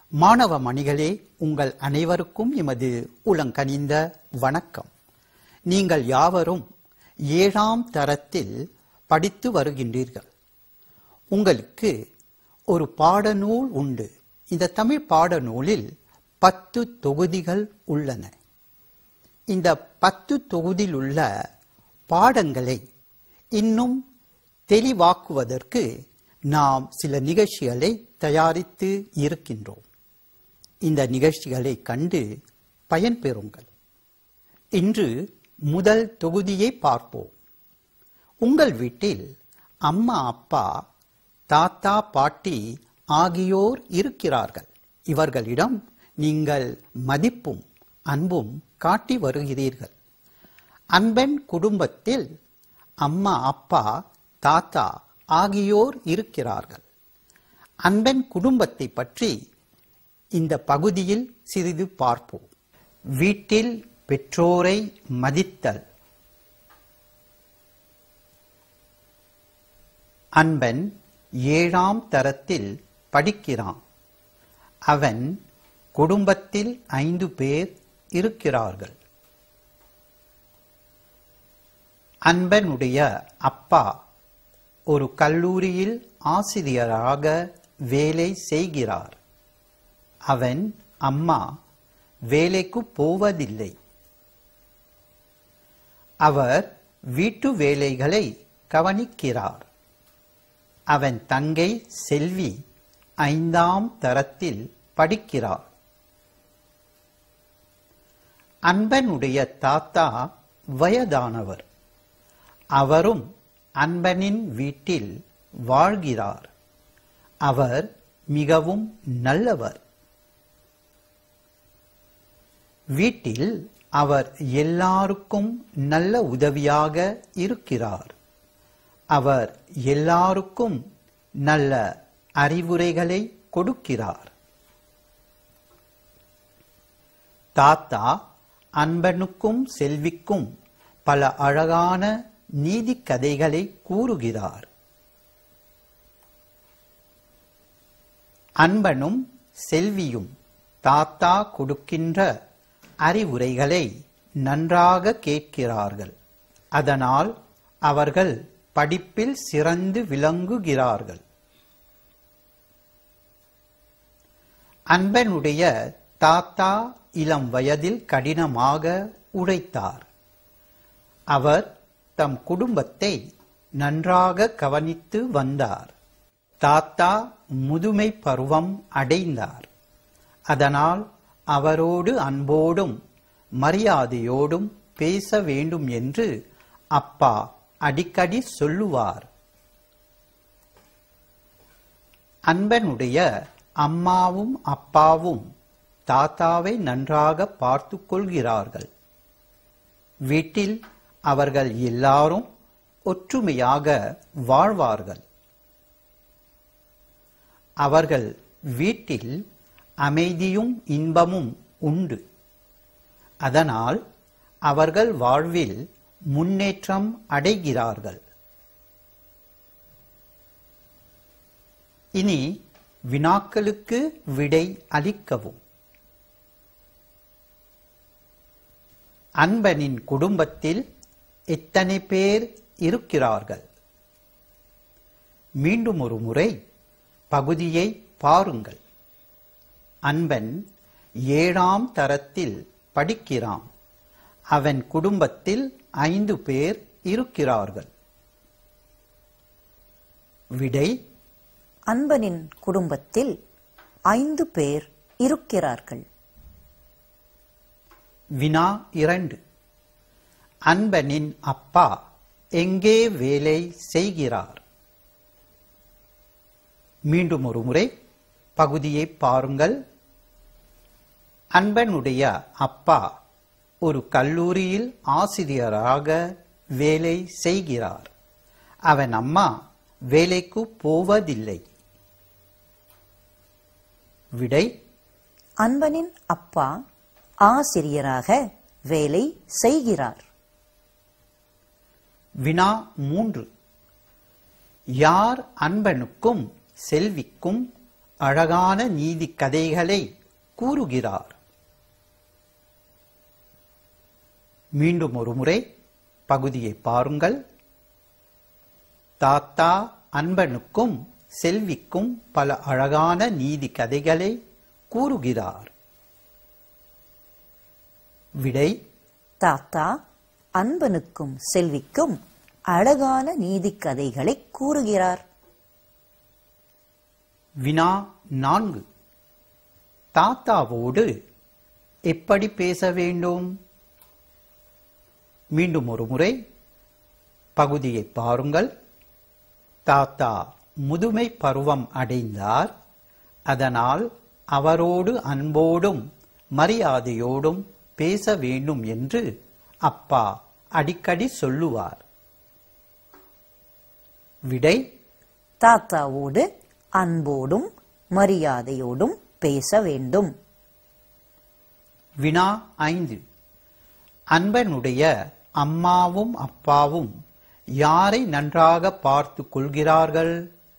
மாணவ மணிகளே உங்கள் அனைவருக்கும் எமது உளங்கனிந்த வணக்கம் நீங்கள் யாவரும் ஏழாம் தரத்தில் படித்து வருகின்றீர்கள் உங்களுக்கு ஒரு பாடநூல் உண்டு இந்த தமிழ் பாடநூலில் பத்து தொகுதிகள் உள்ளன இந்த பத்து தொகுதியில் உள்ள பாடங்களை இன்னும் தெளிவாக்குவதற்கு நாம் சில நிகழ்ச்சிகளை தயாரித்து இருக்கின்றோம் இந்த நிகழ்ச்சிகளை கண்டு பயன்பெறுங்கள் இன்று முதல் தொகுதியை பார்ப்போம் உங்கள் வீட்டில் அம்மா அப்பா தாத்தா பாட்டி ஆகியோர் இருக்கிறார்கள் இவர்களிடம் நீங்கள் மதிப்பும் அன்பும் காட்டி வருகிறீர்கள் அன்பன் குடும்பத்தில் அம்மா அப்பா தாத்தா ஆகியோர் இருக்கிறார்கள் அன்பன் குடும்பத்தை பற்றி இந்த பகுதியில் சிறிது பார்ப்போம் வீட்டில் பெற்றோரை மதித்தல் அன்பன் ஏழாம் தரத்தில் படிக்கிறான் அவன் குடும்பத்தில் ஐந்து பேர் இருக்கிறார்கள் அன்பனுடைய அப்பா ஒரு கல்லூரியில் ஆசிரியராக வேலை செய்கிறார் அவன் அம்மா வேலைக்கு போவதில்லை அவர் வீட்டு வேலைகளை கவனிக்கிறார் அவன் தங்கை செல்வி ஐந்தாம் தரத்தில் படிக்கிறார் அன்பனுடைய தாத்தா வயதானவர் அவரும் அன்பனின் வீட்டில் வாழ்கிறார் அவர் மிகவும் நல்லவர் வீட்டில் அவர் எல்லாருக்கும் நல்ல உதவியாக இருக்கிறார் அவர் எல்லாருக்கும் நல்ல அறிவுரைகளை கொடுக்கிறார் தாத்தா அன்பனுக்கும் செல்விக்கும் பல அழகான நீதி கதைகளை கூறுகிறார் அன்பனும் செல்வியும் தாத்தா கொடுக்கின்ற அறிவுரைகளை நன்றாக கேட்கிறார்கள் அதனால் அவர்கள் படிப்பில் சிறந்து விளங்குகிறார்கள் அன்பனுடைய தாத்தா இளம் வயதில் கடினமாக உழைத்தார் அவர் தம் குடும்பத்தை நன்றாக கவனித்து வந்தார் தாத்தா முதுமை பருவம் அடைந்தார் அதனால் அவரோடு அன்போடும் மரியாதையோடும் பேச வேண்டும் என்று அப்பா அடிக்கடி சொல்லுவார் அன்பனுடைய அம்மாவும் அப்பாவும் தாத்தாவை நன்றாக பார்த்து கொள்கிறார்கள் வீட்டில் அவர்கள் எல்லாரும் ஒற்றுமையாக வாழ்வார்கள் அவர்கள் வீட்டில் அமைதியும் இன்பமும் உண்டு அதனால் அவர்கள் வாழ்வில் முன்னேற்றம் அடைகிறார்கள் இனி வினாக்களுக்கு விடை அளிக்கவும் அன்பனின் குடும்பத்தில் எத்தனை பேர் இருக்கிறார்கள் மீண்டும் ஒரு முறை பகுதியை பாருங்கள் அன்பன் ஏழாம் தரத்தில் படிக்கிறான் அவன் குடும்பத்தில் ஐந்து பேர் இருக்கிறார்கள் விடை அன்பனின் குடும்பத்தில் ஐந்து பேர் இருக்கிறார்கள் வினா இரண்டு அன்பனின் அப்பா எங்கே வேலை செய்கிறார் மீண்டும் ஒரு முறை பகுதியை பாருங்கள் அன்பனுடைய அப்பா ஒரு கல்லூரியில் ஆசிரியராக வேலை செய்கிறார் அவன் அம்மா வேலைக்கு போவதில்லை விடை அன்பனின் அப்பா ஆசிரியராக வேலை செய்கிறார் வினா மூன்று யார் அன்பனுக்கும் செல்விக்கும் அழகான நீதி கதைகளை கூறுகிறார் மீண்டும் ஒரு முறை பகுதியை பாருங்கள் தாத்தா அன்பனுக்கும் செல்விக்கும் பல அழகான நீதி கதைகளை கூறுகிறார் விடை தாத்தா அன்பனுக்கும் செல்விக்கும் அழகான நீதிக் கதைகளை கூறுகிறார் வினா நான்கு தாத்தாவோடு எப்படி பேச வேண்டும் மீண்டும் ஒரு முறை பகுதியை பாருங்கள் தாத்தா முதுமை பருவம் அடைந்தார் அதனால் அவரோடு அன்போடும் மரியாதையோடும் பேச வேண்டும் என்று அப்பா அடிக்கடி சொல்லுவார் விடை தாத்தாவோடு அன்போடும் மரியாதையோடும் பேச வேண்டும் வினா ஐந்து அன்பனுடைய அம்மாவும் அப்பாவும் யாரை நன்றாக பார்த்து கொள்கிறார்கள்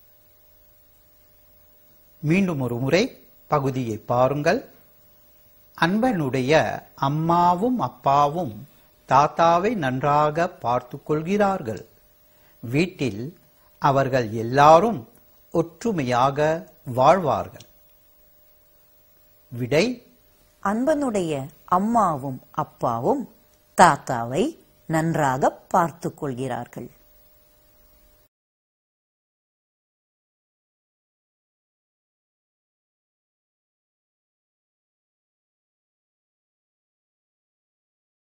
மீண்டும் ஒரு முறை பகுதியை பாருங்கள் அன்பனுடைய அம்மாவும் அப்பாவும் தாத்தாவை நன்றாக பார்த்து கொள்கிறார்கள் வீட்டில் அவர்கள் எல்லாரும் ஒற்றுமையாக வாழ்வார்கள் விடை அன்பனுடைய அம்மாவும் அப்பாவும் தாத்தாவை நன்றாக பார்த்துக் கொள்கிறார்கள்